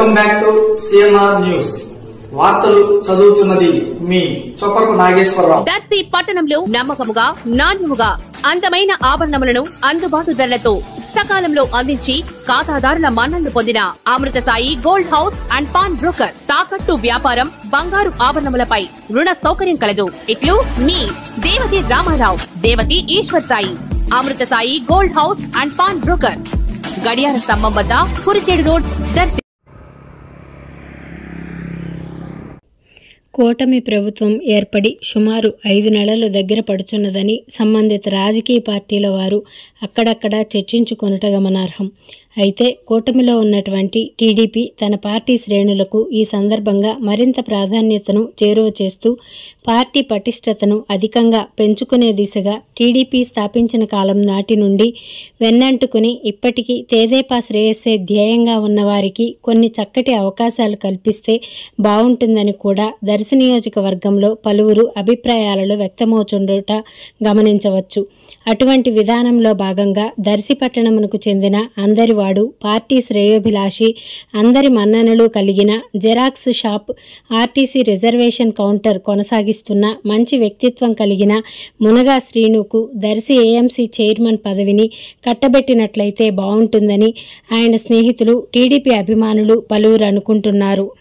welcome back to CNR news వార్తలు చదువుతున్నది మీ చొప్పకు నాగేశ్వరరావు దర్శి పట్టణంలో నమ్మకముగా నాణ్యముగా అందమైన ఆభరణములను అందుబాటు ధరలతో సకాలంలో అందించి ఖాతాదారుల మన్ననలు పొందిన Amrutha Sai gold house and pawn broker తాకట్టు వ్యాపారం బంగారు ఆభరణములపై రుణ సౌకర్యం కలదు ఇట్లు మీ Devathi Ramarao Devathi Eshwar Sai Amrutha Sai gold house and pawn broker గడియార స్తంభం వద్ద కురిచేడు రోడ్ దర్శి కూటమి ప్రభుత్వం ఏర్పడి సుమారు ఐదు నెలలు దగ్గర పడుచున్నదని సంబంధిత రాజకీయ పార్టీల వారు అక్కడక్కడ చర్చించుకొనుట గమనార్హం అయితే కూటమిలో ఉన్నటువంటి టీడీపీ తన పార్టీ శ్రేణులకు ఈ సందర్భంగా మరింత ప్రాధాన్యతను చేరువ చేస్తూ పార్టీ పటిష్టతను అధికంగా పెంచుకునే దిశగా టీడీపీ స్థాపించిన కాలం నాటి నుండి వెన్నంటుకుని ఇప్పటికీ తేదేపా శ్రేయస్సే ధ్యేయంగా ఉన్నవారికి కొన్ని చక్కటి అవకాశాలు కల్పిస్తే బాగుంటుందని కూడా దర్శి నియోజకవర్గంలో పలువురు అభిప్రాయాలలో వ్యక్తమవుతుండట గమనించవచ్చు అటువంటి విధానంలో భాగంగా దర్శి పట్టణమునకు చెందిన అందరివాడు పార్టీ శ్రేయోభిలాషి అందరి మన్ననలు కలిగిన xerox shop RTC reservation counter కొనసాగిస్తున్న మంచి వ్యక్తిత్వం కలిగిన మునగా శ్రీనుకు దర్శి ఏఎంసీ చైర్మన్ పదవిని కట్టబెట్టినట్లయితే బాగుంటుందని ఆయన స్నేహితులు టీడీపీ అభిమానులు పలువురు అనుకుంటున్నారు